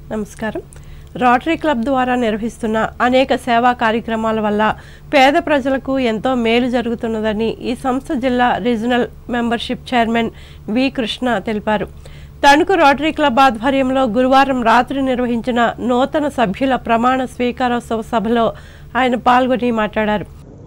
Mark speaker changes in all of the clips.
Speaker 1: నమస్కారం rotary club ద్వారా నిర్వహిస్తున్న అనేక సేవా కార్యక్రమాల వల్ల పేద ప్రజలకు ఎంతో మేలు జరుగుతున్నదని ఈ సంస్థ జిల్లా regional membership chairman V Krishna తెలిపారు తణుకు రోటరీ క్లబ్ ఆధ్వర్యంలో గురువారం రాత్రి నిర్వహించిన నూతన సభ్యుల ప్రమాణ స్వీకారోత్సవ సభలో ఆయన పాల్గొని మాట్లాడారు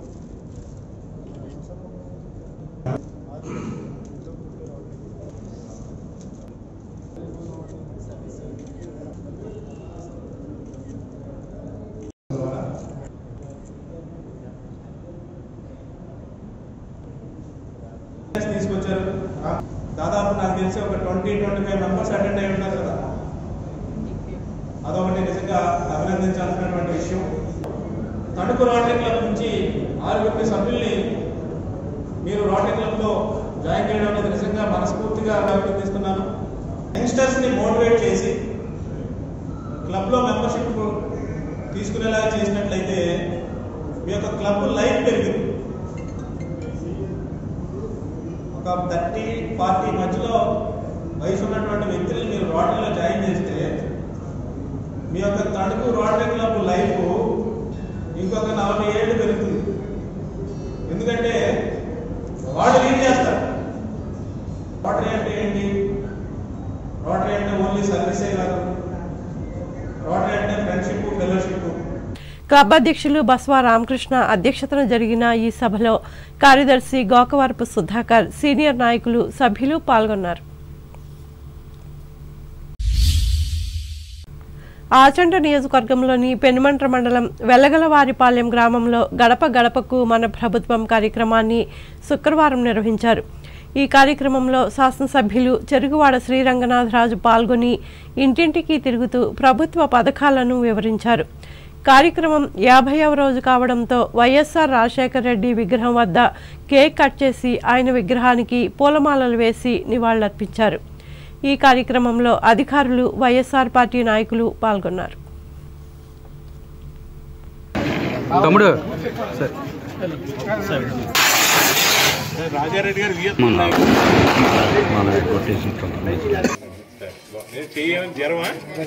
Speaker 2: తీసుకొచ్చారు దాదాపు నాకు తెలిసి ఒక twenty twenty five members attend అయి ఉన్నారు కదా అదొకటి నిజంగా అభినందించాల్సినటువంటి విషయం తణుకు రోటరీ క్లబ్ నుంచి ఆరుగురిని సభ్యుల్ని మీరు రోటరీ క్లబ్లో జాయిన్ చేయడం అనేది నిజంగా మనస్ఫూర్తిగా అభినందిస్తున్నాను యంగ్స్టర్స్ని మోటివేట్ చేసి క్లబ్లో మెంబర్షిప్ తీసుకునేలా చేసినట్లయితే మీ యొక్క క్లబ్ లైఫ్ పెరిగింది ఒక థర్టీ ఫార్టీ మధ్యలో వయసు ఉన్నటువంటి వ్యక్తుల్ని మీరు రోటరీలో జాయిన్ చేస్తే మీ యొక్క తణుకు రోటరీ క్లబ్ లైఫ్ ఇంకొక నలభై ఏళ్ళు పెరుగుతుంది ఎందుకంటే వాళ్ళు లీడ్ చేస్తారు రోటరీ అంటే ఏంటి రోటరీ అంటే ఓన్లీ సర్వీసే కాదు రోటరీ అంటే ఫ్రెండ్షిప్ ఫెలోషిప్
Speaker 1: క్లబ్ అధ్యక్షులు బస్వా రామకృష్ణ అధ్యక్షతన జరిగిన ఈ సభలో కార్యదర్శి గోకవరపు సుధాకర్ సీనియర్ నాయకులు సభ్యులు పాల్గొన్నారు ఆచండ నియోజకవర్గంలోని పెనుమంట్ర మండలం వెల్లగలవారిపాలెం గ్రామంలో గడప గడపకు మన ప్రభుత్వం కార్యక్రమాన్ని శుక్రవారం నిర్వహించారు ఈ కార్యక్రమంలో శాసనసభ్యులు చెరుగువాడ శ్రీరంగనాథరాజు పాల్గొని ఇంటింటికి తిరుగుతూ ప్రభుత్వ పథకాలను వివరించారు కార్యక్రమం యాభైవ రోజు కావడంతో వైఎస్ఆర్ రాజశేఖర రెడ్డి విగ్రహం వద్ద కేక్ కట్ చేసి ఆయన విగ్రహానికి పూలమాలలు వేసి నివాళులర్పించారు ఈ కార్యక్రమంలో అధికారులు వైఎస్ఆర్ పార్టీ నాయకులు పాల్గొన్నారు
Speaker 3: తమ్ముడు
Speaker 2: రాజారెడ్డి గారు
Speaker 3: మన మన కొట్టేసిన
Speaker 2: చేయమని జ్వరమా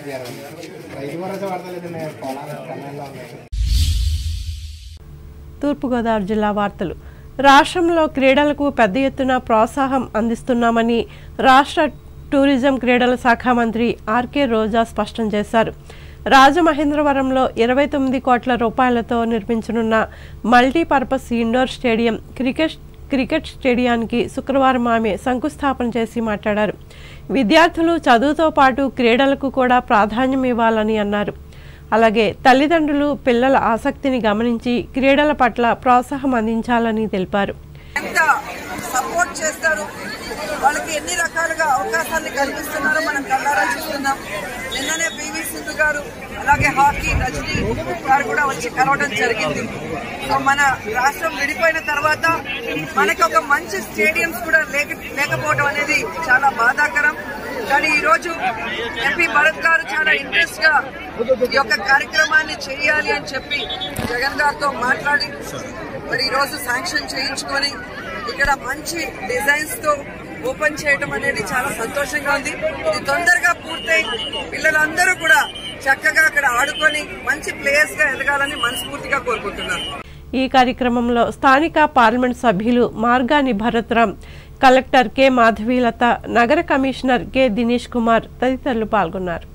Speaker 1: తూర్పుగోదావరి జిల్లా వార్తలు రాష్ట్రంలో క్రీడలకు పెద్ద ఎత్తున ప్రోత్సాహం అందిస్తున్నామని రాష్ట్ర టూరిజం క్రీడల శాఖ మంత్రి ఆర్కే రోజా స్పష్టం చేశారు రాజమహేంద్రవరంలో ఇరవై తొమ్మిది కోట్ల రూపాయలతో నిర్మించనున్న multipurpose indoor stadium cricket cricket స్టేడియానికి శుక్రవారం ఆమె శంకుస్థాపన చేసి మాట్లాడారు విద్యార్థులు చదువుతో పాటు క్రీడలకు కూడా ప్రాధాన్యం ఇవ్వాలని అన్నారు అలాగే తల్లిదండ్రులు పిల్లల ఆసక్తిని గమనించి క్రీడల పట్ల ప్రోత్సాహం అందించాలని తెలిపారు
Speaker 4: ఎంత సపోర్ట్ చేస్తారు వాళ్ళకి ఎన్ని రకాలుగా అవకాశాన్ని కల్పిస్తున్నారో మనం కళ్ళారా చూస్తున్నాం నిన్ననే పివి సింధు గారు అలాగే హాకీ రజనీ గారు కూడా వచ్చి కలవడం జరిగింది సో మన రాష్ట్రం విడిపోయిన తర్వాత మనకి ఒక మంచి స్టేడియంస్ కూడా లేక లేకపోవడం అనేది చాలా బాధాకరం కానీ ఈ రోజు ఎంపీ భరత్ గారు చాలా ఇంట్రెస్ట్ గా ఈ యొక్క కార్యక్రమాన్ని చేయాలి అని చెప్పి జగన్ గారితో మాట్లాడి మరి ఈ రోజు శాంక్షన్ చేయించుకొని ఇక్కడ మంచి డిజైన్స్ తో ఓపెన్ చేయడం అనేది చాలా సంతోషంగా ఉంది ఇది తొందరగా పూర్తయి పిల్లలందరూ కూడా చక్కగా అక్కడ ఆడుకొని మంచి ప్లేయర్స్ గా ఎదగాలని మనస్ఫూర్తిగా కోరుకుంటున్నాను
Speaker 1: ఈ కార్యక్రమంలో స్థానిక పార్లమెంట్ సభ్యులు మార్గాని భరత్రాం కలెక్టర్ కె మాధవీలత నగర కమిషనర్ కె దినేష్ కుమార్ తదితరులు పాల్గొన్నారు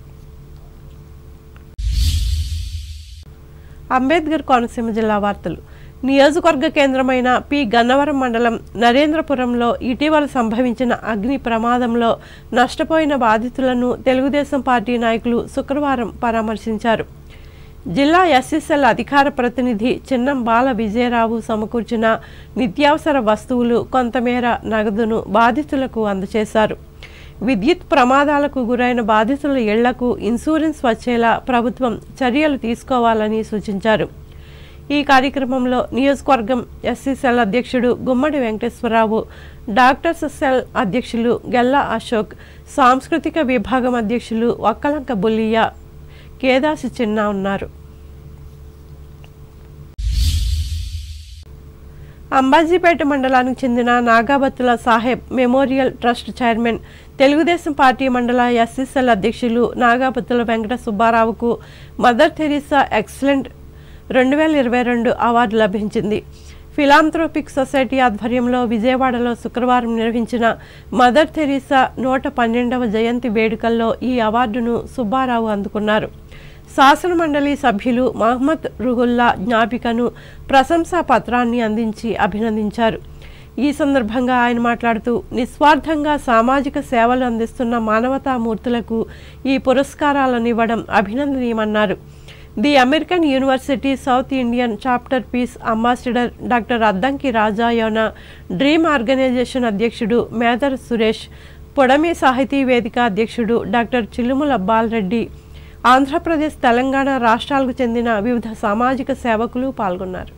Speaker 1: అంబేద్కర్ కోనసీమ జిల్లా వార్తలు నియోజకవర్గ కేంద్రమైన పి గన్నవరం మండలం నరేంద్రపురంలో ఇటీవల సంభవించిన అగ్ని ప్రమాదంలో నష్టపోయిన బాధితులను తెలుగుదేశం పార్టీ నాయకులు శుక్రవారం పరామర్శించారు జిల్లా ఎస్ఎస్ఎల్ అధికార ప్రతినిధి చిన్నం బాల విజయరావు సమకూర్చిన నిత్యావసర వస్తువులు కొంతమేర నగదును బాధితులకు అందజేశారు విద్యుత్ ప్రమాదాలకు గురైన బాధితుల ఇళ్లకు ఇన్సూరెన్స్ వచ్చేలా ప్రభుత్వం చర్యలు తీసుకోవాలని సూచించారు ఈ కార్యక్రమంలో నియోజకవర్గం ఎస్సీసెల్ అధ్యక్షుడు గుమ్మడి వెంకటేశ్వరరావు డాక్టర్స్ సెల్ అధ్యక్షులు గెల్లా అశోక్ సాంస్కృతిక విభాగం అధ్యక్షులు ఒక్కలంక బుల్లియ కేదాసి చిన్న ఉన్నారు అంబాజీపేట మండలానికి చెందిన Nagabattula Saheb memorial trust chairman Telugu Desam party మండల ఎస్సీసీఎల్ అధ్యక్షులు నాగాబత్తుల వెంకట సుబ్బారావుకు మదర్ తెరీసా ఎక్సలెంట్ రెండు వేల ఇరవై రెండు అవార్డు లభించింది ఫిలాంథ్రోపిక్ సొసైటీ ఆధ్వర్యంలో విజయవాడలో శుక్రవారం నిర్వహించిన మదర్ తెరీసా నూట పన్నెండవ జయంతి వేడుకల్లో ఈ అవార్డును సుబ్బారావు అందుకున్నారు శాసన మండలి సభ్యులు మహమ్మద్ రుహుల్లా జ్ఞాపికను ప్రశంసా పత్రాన్ని అందించి అభినందించారు ఈ సందర్భంగా ఆయన మాట్లాడుతూ నిస్వార్థంగా సామాజిక సేవలు అందిస్తున్న మానవతామూర్తులకు ఈ పురస్కారాలను ఇవ్వడం అభినందనీయమన్నారు the American university south Indian chapter peace ambassador doctor Addanki Rajayona dream organisation అధ్యక్షుడు మేదర్ సురేష్ పొడమి సాహితీ వేదిక అధ్యక్షుడు డాక్టర్ చిలుముల బాలరెడ్డి ఆంధ్రప్రదేశ్ తెలంగాణ రాష్ట్రాలకు చెందిన వివిధ సామాజిక సేవకులు పాల్గొన్నారు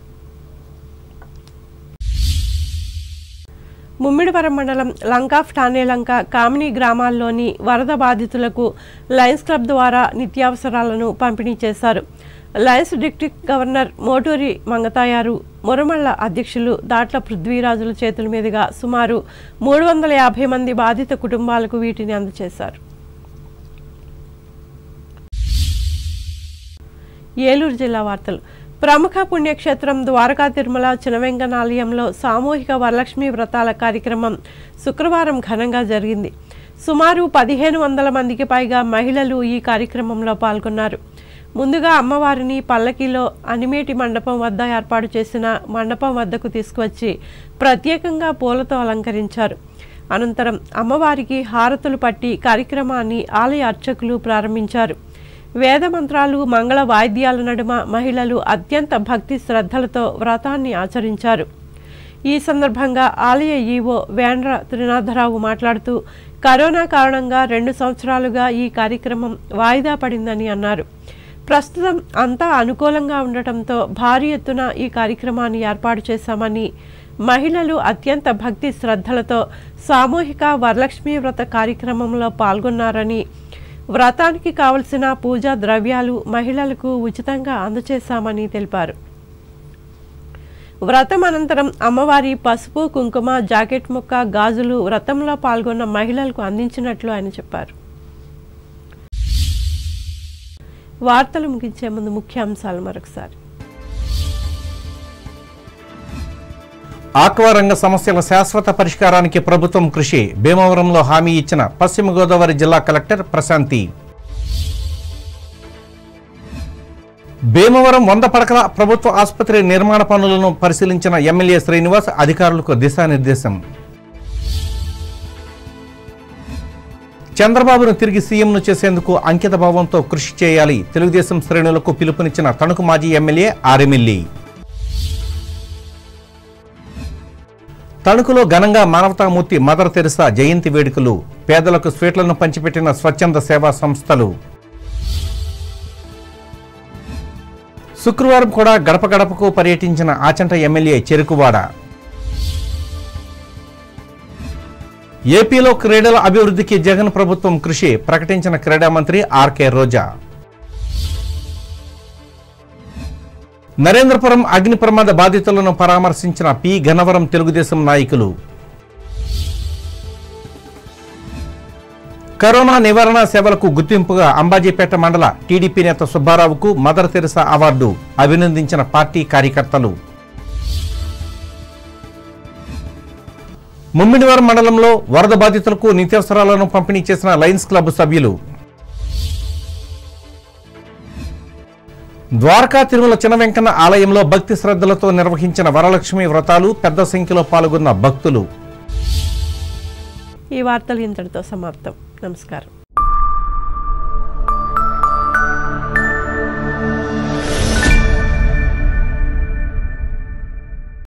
Speaker 1: ముమ్మిడివరం మండలం లంకాఫ్ టానేలంక కామిని గ్రామాల్లోని వరద బాధితులకు లయన్స్ క్లబ్ ద్వారా నిత్యావసరాలను పంపిణీ చేశారు lions district governor Moturi Mangatayaru Muramalla అధ్యక్షులు దాట్ల పృథ్వీరాజుల చేతుల మీదుగా సుమారు మూడు వందల యాభై మంది బాధిత కుటుంబాలకు వీటిని అందజేశారు ఏలూరు జిల్లా వార్తలు ప్రముఖ పుణ్యక్షేత్రం ద్వారకా తిరుమల చినవెంగనాలయంలో సామూహిక వరలక్ష్మి వ్రతాల కార్యక్రమం శుక్రవారం ఘనంగా జరిగింది సుమారు పదిహేను వందల మందికి పైగా మహిళలు ఈ కార్యక్రమంలో పాల్గొన్నారు ముందుగా అమ్మవారిని పల్లకిలో అనిమేటి మండపం వద్ద ఏర్పాటు చేసిన మండపం వద్దకు తీసుకువచ్చి ప్రత్యేకంగా పూలతో అలంకరించారు అనంతరం అమ్మవారికి హారతులు పట్టి కార్యక్రమాన్ని ఆలయ అర్చకులు ప్రారంభించారు వేద మంత్రాలు మంగళ వాయిద్యాల నడుమ మహిళలు అత్యంత భక్తి శ్రద్ధలతో వ్రతాన్ని ఆచరించారు ఈ సందర్భంగా ఆలయ ఈవో వేండ్ర త్రినాథరావు మాట్లాడుతూ కరోనా కారణంగా రెండు సంవత్సరాలుగా ఈ కార్యక్రమం వాయిదా పడిందని అన్నారు ప్రస్తుతం అంతా అనుకూలంగా ఉండటంతో భారీ ఎత్తున ఈ కార్యక్రమాన్ని ఏర్పాటు చేశామని మహిళలు అత్యంత భక్తి శ్రద్ధలతో సామూహిక వరలక్ష్మీ వ్రత కార్యక్రమంలో పాల్గొన్నారని వ్రతానికి కావలసిన పూజా ద్రవ్యాలు మహిళలకు ఉచితంగా అందజేశామని తెలిపారు వ్రతం అనంతరం అమ్మవారి పసుపు కుంకుమ జాకెట్ ముక్క గాజులు వ్రతంలో పాల్గొన్న మహిళలకు అందించినట్లు ఆయన చెప్పారు వార్తలు ముగించే ముందు ముఖ్యాంశాలు మరొకసారి
Speaker 5: ఆక్వా రంగ సమస్యల శాశ్వత పరిష్కారానికి ప్రభుత్వం కృషి భీమవరంలో హామీ ఇచ్చిన పశ్చిమ గోదావరి జిల్లా కలెక్టర్ ప్రశాంతి భీమవరం వంద పడకల ప్రభుత్వ ఆసుపత్రి నిర్మాణ పనులను పరిశీలించిన ఎమ్మెల్యే శ్రీనివాస్ అధికారులకు దిశానిర్దేశం చంద్రబాబును తిరిగి సీఎంను చేసేందుకు అంకిత భావంతో కృషి చేయాలి తెలుగుదేశం శ్రేణులకు పిలుపునిచ్చిన తణుకు మాజీ ఎమ్మెల్యే ఆరెమిల్లి తణుకులో ఘనంగా మానవతామూర్తి మదర్ తెరిసా జయంతి వేడుకలు పేదలకు స్వీట్లను పంచిపెట్టిన స్వచ్ఛంద సేవా సంస్థలు శుక్రవారం కూడా గడప గడపకు పర్యటించిన ఆచంట ఎమ్మెల్యే చెరుకువాడ ఏపీలో క్రీడల అభివృద్ధికి జగన్ ప్రభుత్వం కృషి ప్రకటించిన క్రీడా మంత్రి ఆర్కే రోజా నరేంద్రపురం అగ్ని ప్రమాద బాధితులను పరామర్శించిన పి గన్నవరం తెలుగుదేశం నాయకులు కరోనా నివారణ సేవలకు గుర్తింపుగా అంబాజీపేట మండల టీడీపీ నేత సుబ్బారావుకు మదర్ తెరిసా అవార్డు అభినందించిన పార్టీ కార్యకర్తలు ముమ్మిడివరం మండలంలో వరద బాధితులకు నిత్యావసరాలను పంపిణీ చేసిన లయన్స్ క్లబ్ సభ్యులు ద్వారకా తిరుమల చిన్న వెంకన్న ఆలయంలో భక్తి శ్రద్ధలతో నిర్వహించిన వరలక్ష్మి వ్రతాలు పెద్ద సంఖ్యలో పాల్గొన్న భక్తులు
Speaker 1: ఈ వార్తలు ఇంతటితో సమాప్తం నమస్కారం